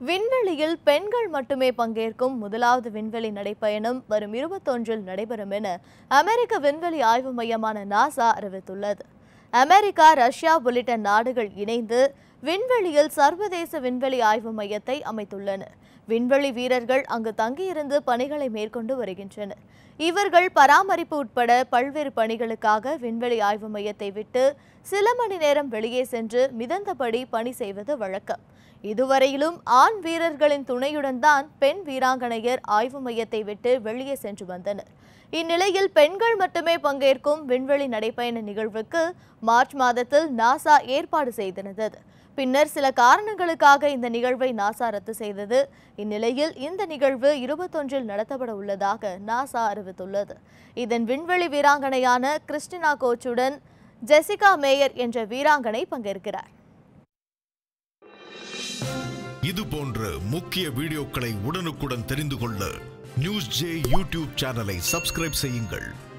விண்வெளியில் பெண்கள் மட்டுமே பங்கேற்கும் முதலாவது விண்வெளி நடைப்பயணம் வரும் இருபத்தொன்றில் நடைபெறும் என அமெரிக்க விண்வெளி ஆய்வு மையமான நாசா அறிவித்துள்ளது அமெரிக்கா ரஷ்யா உள்ளிட்ட நாடுகள் இணைந்து விண்வெளியில் சர்வதேச விண்வெளி ஆய்வு மையத்தை அமைத்துள்ளன விண்வெளி வீரர்கள் அங்கு தங்கியிருந்து பணிகளை மேற்கொண்டு வருகின்றனர் இவர்கள் பராமரிப்பு உட்பட பல்வேறு பணிகளுக்காக விண்வெளி ஆய்வு மையத்தை விட்டு சில மணி நேரம் வெளியே சென்று மிதந்தபடி பணி செய்வது வழக்கம் இதுவரையிலும் ஆண் வீரர்களின் துணையுடன் தான் பெண் வீராங்கனையர் ஆய்வு மையத்தை விட்டு வெளியே சென்று வந்தனர் இந்நிலையில் பெண்கள் மட்டுமே பங்கேற்கும் விண்வெளி நடைப்பயண நிகழ்வுக்கு மார்ச் மாதத்தில் நாசா ஏற்பாடு செய்திருந்தது பின்னர் சில காரணங்களுக்காக இந்த நிகழ்வை நாசா ரத்து செய்தது இந்நிலையில் இந்த நிகழ்வு இருபத்தொன்றில் நடத்தப்பட உள்ளதாக நாசா அறிவித்துள்ளது இதன் விண்வெளி வீராங்கனையான கிறிஸ்டினா கோச்சுடன் ஜெசிகா மேயர் என்ற வீராங்கனை பங்கேற்கிறார் இது போன்ற முக்கிய வீடியோக்களை உடனுக்குடன் தெரிந்து கொள்ள நியூஸ் ஜே யூடியூப் சேனலை சப்ஸ்கிரைப் செய்யுங்கள்